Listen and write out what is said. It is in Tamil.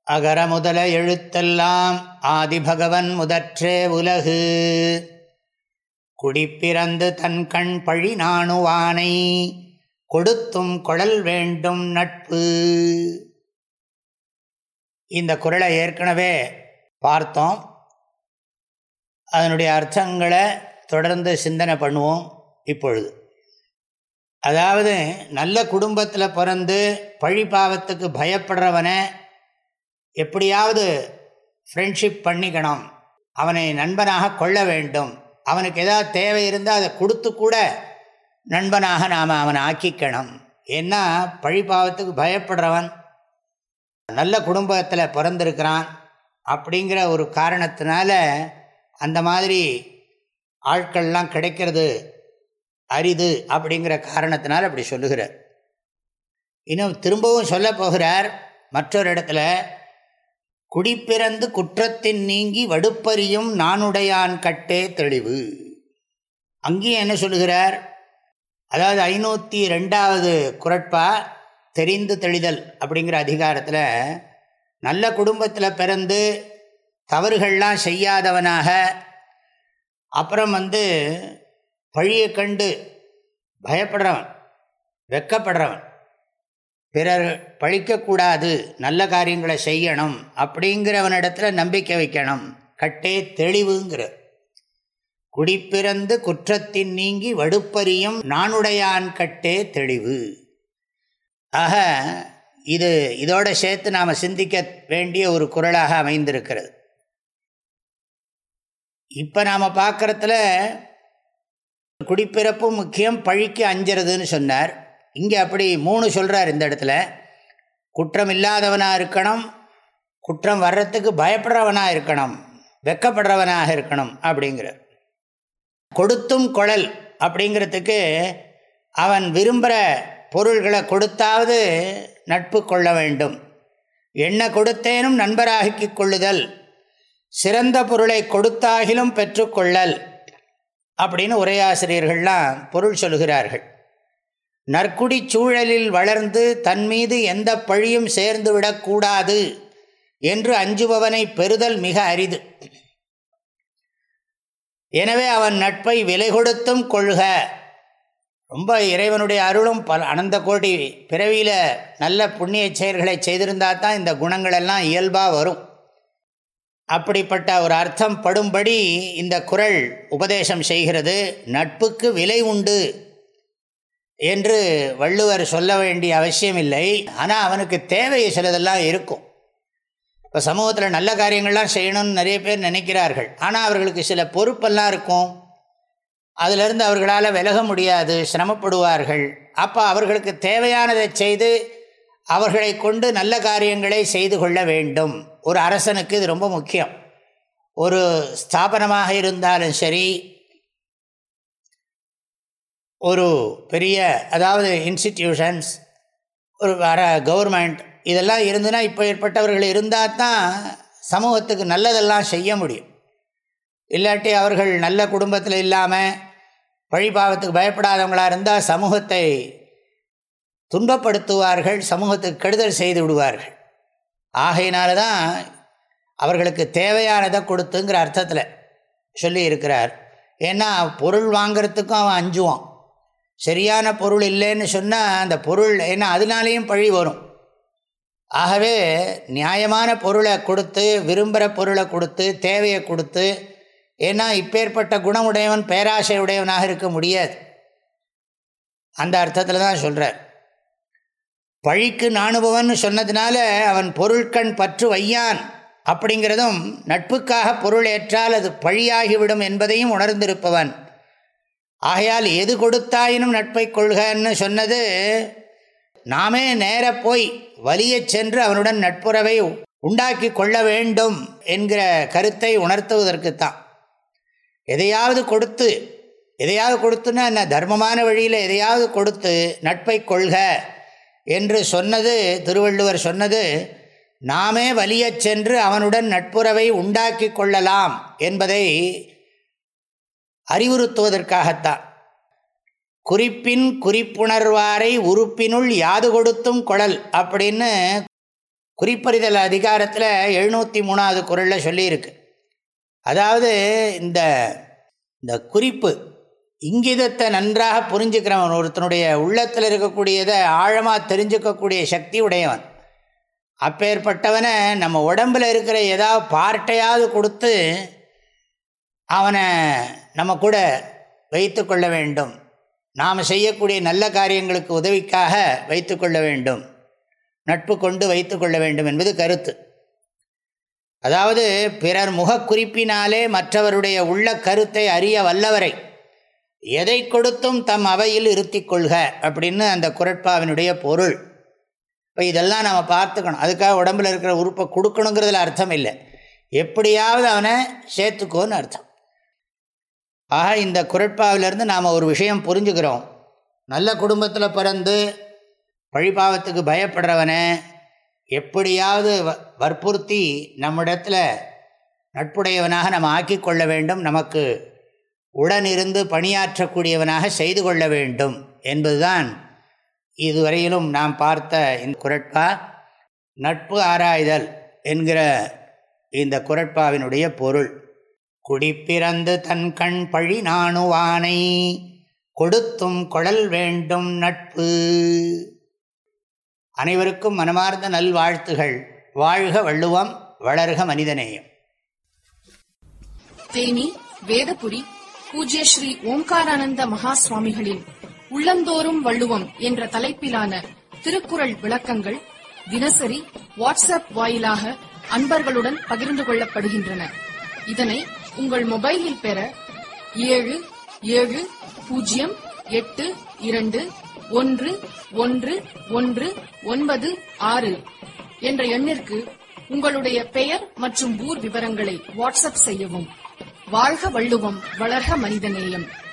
அகர முதல எழுத்தெல்லாம் ஆதிபகவன் முதற்றே உலகு குடிப்பிறந்து தன் கண் பழி நாணுவானை கொடுத்தும் கொழல் வேண்டும் நட்பு இந்த குரலை ஏற்கனவே பார்த்தோம் அதனுடைய அர்த்தங்களை தொடர்ந்து சிந்தனை பண்ணுவோம் இப்பொழுது அதாவது நல்ல குடும்பத்தில் பிறந்து பழி பாவத்துக்கு பயப்படுறவனை எப்படியாவது ஃப்ரெண்ட்ஷிப் பண்ணிக்கணும் அவனை நண்பனாக கொள்ள வேண்டும் அவனுக்கு ஏதாவது தேவை இருந்தால் அதை கொடுத்து கூட நண்பனாக நாம் அவனை ஆக்கிக்கணும் ஏன்னா பழி பாவத்துக்கு பயப்படுறவன் நல்ல குடும்பத்தில் பிறந்திருக்கிறான் அப்படிங்கிற ஒரு காரணத்தினால அந்த மாதிரி ஆட்கள்லாம் கிடைக்கிறது அரிது அப்படிங்கிற காரணத்தினால் அப்படி சொல்லுகிறார் இன்னும் திரும்பவும் சொல்ல போகிறார் மற்றொரு இடத்துல குடிப்பிறந்து குற்றத்தின் நீங்கி வடுப்பறியும் நானுடையான் கட்டே தெளிவு அங்கேயும் என்ன சொல்லுகிறார் அதாவது ஐநூற்றி ரெண்டாவது குரட்பா தெரிந்து தெளிதல் அப்படிங்கிற அதிகாரத்தில் நல்ல குடும்பத்தில் பிறந்து தவறுகள்லாம் செய்யாதவனாக அப்புறம் வந்து பழியை கண்டு பயப்படுறவன் வெக்கப்படுறவன் பிறர் பழிக்கக்கூடாது நல்ல காரியங்களை செய்யணும் அப்படிங்கிறவனிடத்தில் நம்பிக்கை வைக்கணும் கட்டே தெளிவுங்கிற குடிப்பிறந்து குற்றத்தின் நீங்கி வடுப்பறியும் நானுடையான் கட்டே தெளிவு ஆக இது இதோட சேர்த்து நாம் சிந்திக்க வேண்டிய ஒரு குரலாக அமைந்திருக்கிறது இப்போ நாம் பார்க்குறதுல குடிப்பிறப்பும் முக்கியம் பழிக்கு அஞ்சுறதுன்னு சொன்னார் இங்கே அப்படி மூணு சொல்கிறார் இந்த இடத்துல குற்றம் இல்லாதவனாக இருக்கணும் குற்றம் வர்றதுக்கு பயப்படுறவனாக இருக்கணும் வெக்கப்படுறவனாக இருக்கணும் அப்படிங்கிற கொடுத்தும் குழல் அப்படிங்கிறதுக்கு அவன் விரும்புகிற பொருள்களை கொடுத்தாவது நட்பு கொள்ள வேண்டும் என்ன கொடுத்தேனும் நண்பராகி கொள்ளுதல் சிறந்த பொருளை கொடுத்தாகிலும் பெற்றுக்கொள்ளல் அப்படின்னு உரையாசிரியர்கள்லாம் பொருள் சொல்கிறார்கள் நற்குடி சூழலில் வளர்ந்து தன் மீது எந்த பழியும் சேர்ந்து விடக்கூடாது என்று அஞ்சுபவனை பெறுதல் மிக அரிது எனவே அவன் நட்பை விலை கொடுத்தும் கொள்க ரொம்ப இறைவனுடைய அருளும் பல அனந்த கோடி பிறவியில் நல்ல புண்ணிய செயல்களை செய்திருந்தால் தான் இந்த குணங்களெல்லாம் இயல்பாக வரும் அப்படிப்பட்ட ஒரு அர்த்தம் படும்படி இந்த குரல் உபதேசம் செய்கிறது நட்புக்கு விலை உண்டு என்று வள்ளுவர் சொல்ல வேண்டிய அவசியம் இல்லை ஆனால் அவனுக்கு தேவை சிலதெல்லாம் இருக்கும் இப்போ சமூகத்தில் நல்ல காரியங்கள்லாம் செய்யணும்னு நிறைய பேர் நினைக்கிறார்கள் ஆனால் அவர்களுக்கு சில பொறுப்பெல்லாம் இருக்கும் அதிலிருந்து அவர்களால் விலக முடியாது சிரமப்படுவார்கள் அப்போ அவர்களுக்கு தேவையானதை செய்து அவர்களை கொண்டு நல்ல காரியங்களை செய்து கொள்ள வேண்டும் ஒரு அரசனுக்கு இது ரொம்ப முக்கியம் ஒரு ஸ்தாபனமாக இருந்தாலும் சரி ஒரு பெரிய அதாவது இன்ஸ்டிடியூஷன்ஸ் ஒரு வர கவர்மெண்ட் இதெல்லாம் இருந்துன்னா இப்போ ஏற்பட்டவர்கள் இருந்தால் தான் சமூகத்துக்கு நல்லதெல்லாம் செய்ய முடியும் இல்லாட்டி அவர்கள் நல்ல குடும்பத்தில் இல்லாமல் வழிபாவத்துக்கு பயப்படாதவங்களாக இருந்தால் சமூகத்தை துன்பப்படுத்துவார்கள் சமூகத்துக்கு கெடுதல் செய்து விடுவார்கள் ஆகையினால தான் அவர்களுக்கு தேவையானதை கொடுத்துங்கிற அர்த்தத்தில் சொல்லி இருக்கிறார் ஏன்னா பொருள் வாங்கிறதுக்கும் அவன் அஞ்சுவான் சரியான பொருள் இல்லைன்னு சொன்னால் அந்த பொருள் ஏன்னா அதனாலேயும் பழி வரும் ஆகவே நியாயமான பொருளை கொடுத்து விரும்புகிற பொருளை கொடுத்து தேவையை கொடுத்து ஏன்னா இப்பேற்பட்ட குணமுடையவன் பேராசை உடையவனாக இருக்க முடியாது அந்த அர்த்தத்தில் தான் சொல்கிறார் பழிக்கு நாணுபவன் சொன்னதுனால அவன் பொருட்கண் பற்று வையான் அப்படிங்கிறதும் நட்புக்காக பொருள் ஏற்றால் அது பழியாகிவிடும் என்பதையும் உணர்ந்திருப்பவன் ஆகையால் எது கொடுத்தாயினும் நட்பை கொள்கன்னு சொன்னது நாமே நேர போய் வலிய சென்று அவனுடன் நட்புறவை உண்டாக்கி கொள்ள வேண்டும் என்கிற கருத்தை உணர்த்துவதற்குத்தான் எதையாவது கொடுத்து எதையாவது கொடுத்துன்னா என்ன தர்மமான வழியில் எதையாவது கொடுத்து நட்பை கொள்க என்று சொன்னது திருவள்ளுவர் சொன்னது நாமே வலியச் சென்று அவனுடன் நட்புறவை உண்டாக்கி கொள்ளலாம் என்பதை அறிவுறுத்துவதற்காகத்தான் குறிப்பின் குறிப்புணர்வாரை உறுப்பினுள் யாது கொடுத்தும் குழல் அப்படின்னு குறிப்பறிதல் அதிகாரத்தில் எழுநூற்றி மூணாவது குரலில் சொல்லியிருக்கு அதாவது இந்த இந்த குறிப்பு இங்கிதத்தை நன்றாக புரிஞ்சுக்கிறவன் ஒருத்தனுடைய உள்ளத்தில் இருக்கக்கூடியதை ஆழமாக தெரிஞ்சுக்கக்கூடிய சக்தி உடையவன் அப்பேற்பட்டவனை நம்ம உடம்பில் இருக்கிற ஏதாவது பார்ட்டையாவது கொடுத்து அவனை நம்ம கூட வைத்து கொள்ள வேண்டும் நாம் செய்யக்கூடிய நல்ல காரியங்களுக்கு உதவிக்காக வைத்து கொள்ள வேண்டும் நட்பு கொண்டு வைத்து கொள்ள வேண்டும் என்பது கருத்து அதாவது பிறர் முகக்குறிப்பினாலே மற்றவருடைய உள்ள கருத்தை அறிய வல்லவரை எதை கொடுத்தும் தம் அவையில் இருத்தி கொள்க அப்படின்னு அந்த குரட்பாவினுடைய பொருள் இப்போ இதெல்லாம் நம்ம பார்த்துக்கணும் அதுக்காக உடம்பில் இருக்கிற உறுப்பை கொடுக்கணுங்கிறதுல அர்த்தம் இல்லை எப்படியாவது அவனை சேர்த்துக்கோன்னு அர்த்தம் ஆக இந்த குரட்பாவிலேருந்து நாம் ஒரு விஷயம் புரிஞ்சுக்கிறோம் நல்ல குடும்பத்தில் பிறந்து பழிபாவத்துக்கு பயப்படுறவனை எப்படியாவது வற்புறுத்தி நம்மிடத்தில் நட்புடையவனாக நம்ம ஆக்கிக்கொள்ள வேண்டும் நமக்கு உடனிருந்து பணியாற்றக்கூடியவனாக செய்து கொள்ள வேண்டும் என்பதுதான் இதுவரையிலும் நாம் பார்த்த இந்த குரட்பா நட்பு ஆராய்தல் என்கிற இந்த குரட்பாவினுடைய பொருள் குடிப்பிறந்து தன் கண் பழி நாணுவானை கொடுத்தும் கொழல் வேண்டும் நட்பு அனைவருக்கும் மனமார்ந்த நல்வாழ்த்துகள் வாழ்க வள்ளுவம் வளர்க மனிதநேயம் தேனி வேதபுரி பூஜ்ய ஸ்ரீ ஓம்காரானந்த மகா சுவாமிகளின் உள்ளந்தோறும் வள்ளுவம் என்ற தலைப்பிலான திருக்குறள் விளக்கங்கள் தினசரி வாட்ஸ்அப் வாயிலாக அன்பர்களுடன் பகிர்ந்து கொள்ளப்படுகின்றன இதனை உங்கள் மொபைலில் பெற ஏழு ஏழு பூஜ்ஜியம் எட்டு இரண்டு ஒன்று ஒன்று ஒன்று ஒன்பது ஆறு என்ற எண்ணிற்கு உங்களுடைய பெயர் மற்றும் ஊர் விவரங்களை வாட்ஸ்அப் செய்யவும் வாழ்க வள்ளுவம் வளர்க மனிதநேயம்